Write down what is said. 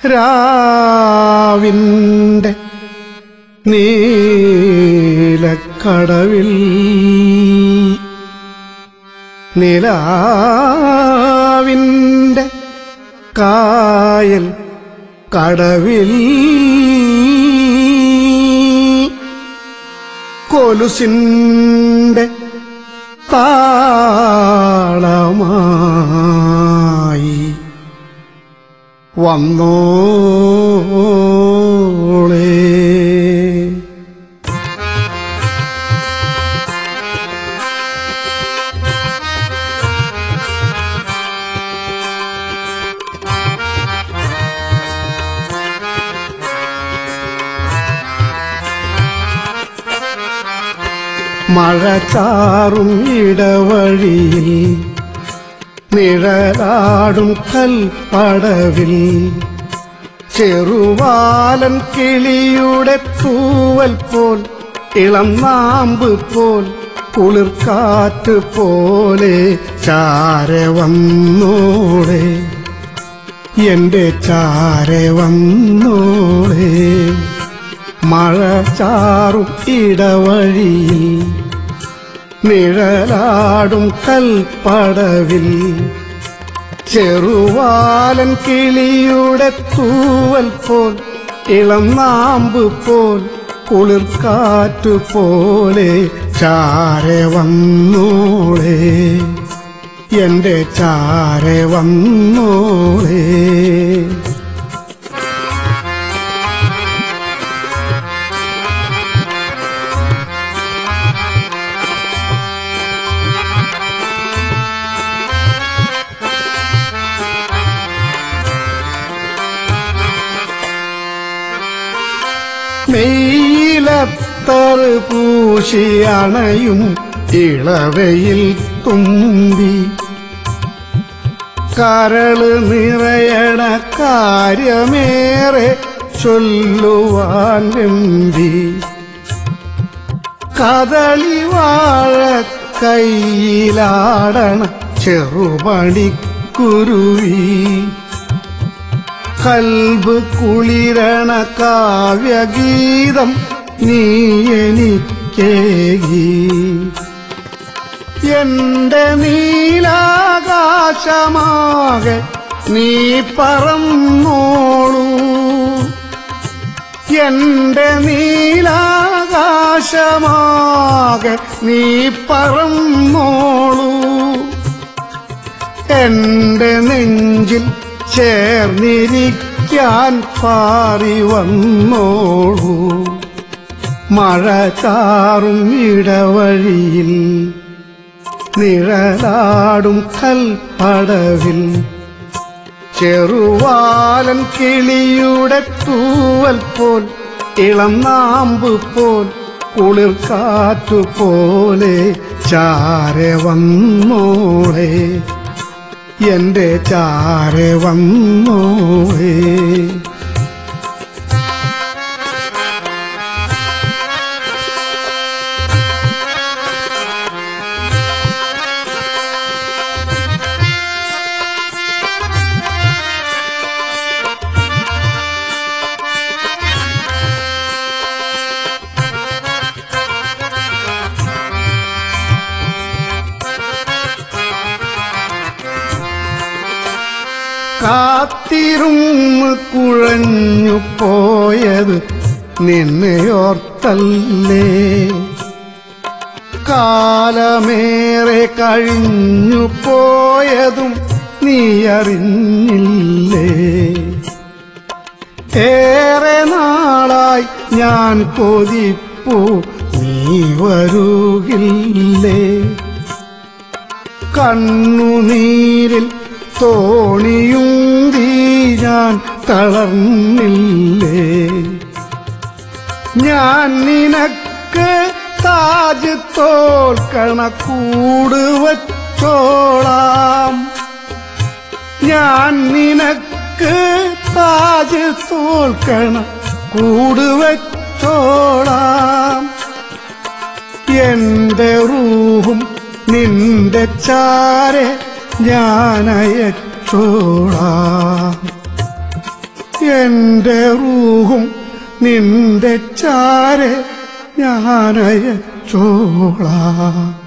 രാവിൻ്റെ നീലക്കടവിൽ നിലാവിൻ്റെ കായൽ കടവിൽ കൊലുസിൻ്റെ താളമായി വന്നോളേ മഴ ചാറും ഇടവഴിയിൽ നിഴലാടും കൽപ്പടവിൽ ചെറുവാലൻ കിളിയുടെ തൂവൽ പോൽ ഇളം നാമ്പ് പോൽ കുളിർക്കാറ്റ് പോലെ ചാരെ വന്നോളെ എന്റെ ചാരെ വന്നോളെ മഴ ചാറും ഇടവഴിയിൽ നിഴലാടും കൽപ്പടവിൽ ചെറുവാലൻ കിളിയുടെ തൂവൽ പോൽ ഇളം നാമ്പ് പോൽ കുളിർക്കാറ്റ് പോലെ ചാരെ വന്നോളെ എന്റെ ചാരെ വന്നോളേ മെയിലത്തറ് പൂശി അണയും ഇളവയിൽ തുമ്പി കരള് നിറയണ കാര്യമേറെ ചൊല്ലുവാൻ വെമ്പി കദളി വാഴ കയ്യിലാടണ ചെറുപണിക്കുരുവി കൽബ് കുളിരണ കാവ്യഗീതം നീ എനിക്കേകി എന്റെ നീലാകാശമാകെ നീ പറന്നോളൂ എന്റെ നീലാകാശമാകെ നീ പറന്നോളൂ എന്റെ നെഞ്ചിൽ ചേർന്നിരിക്കാൻ പാറി വന്നോളൂ മഴ ചാറും ഇടവഴിയിൽ നിഴലാടും കൽപ്പടവിൽ ചെറുവാലൻ കിളിയുടെ തൂവൽ പോൽ ഇളം നാമ്പ് പോൽ കുളിർക്കാറ്റു പോലെ ചാരെ വന്നോളെ എന്റെ ചാരെ വന്നോളേ കാത്തിരുന്ന് കുഴഞ്ഞു പോയത് നിന്നെയോർത്തല്ലേ കാലമേറെ കഴിഞ്ഞു പോയതും നീ അറിഞ്ഞില്ലേ ഏറെ നാളായി ഞാൻ കൊതിപ്പൂ നീ വരുകില്ലേ കണ്ണുനീരിൽ തോണിയുന്തി ഞാൻ തളർന്നില്ലേ ഞാൻ നിനക്ക് താജ് തോൽക്കണ കൂട് വച്ചോളാം ഞാൻ നിനക്ക് താജ് തോൽക്കണ കൂട് വച്ചോളാം എന്റെ റൂഹും നിന്റെ ചാരെ ഞാൻ അയച്ചോളാം എന്റെ റൂഹും നിന്റെ ചാരെ ഞാനയച്ചോളാം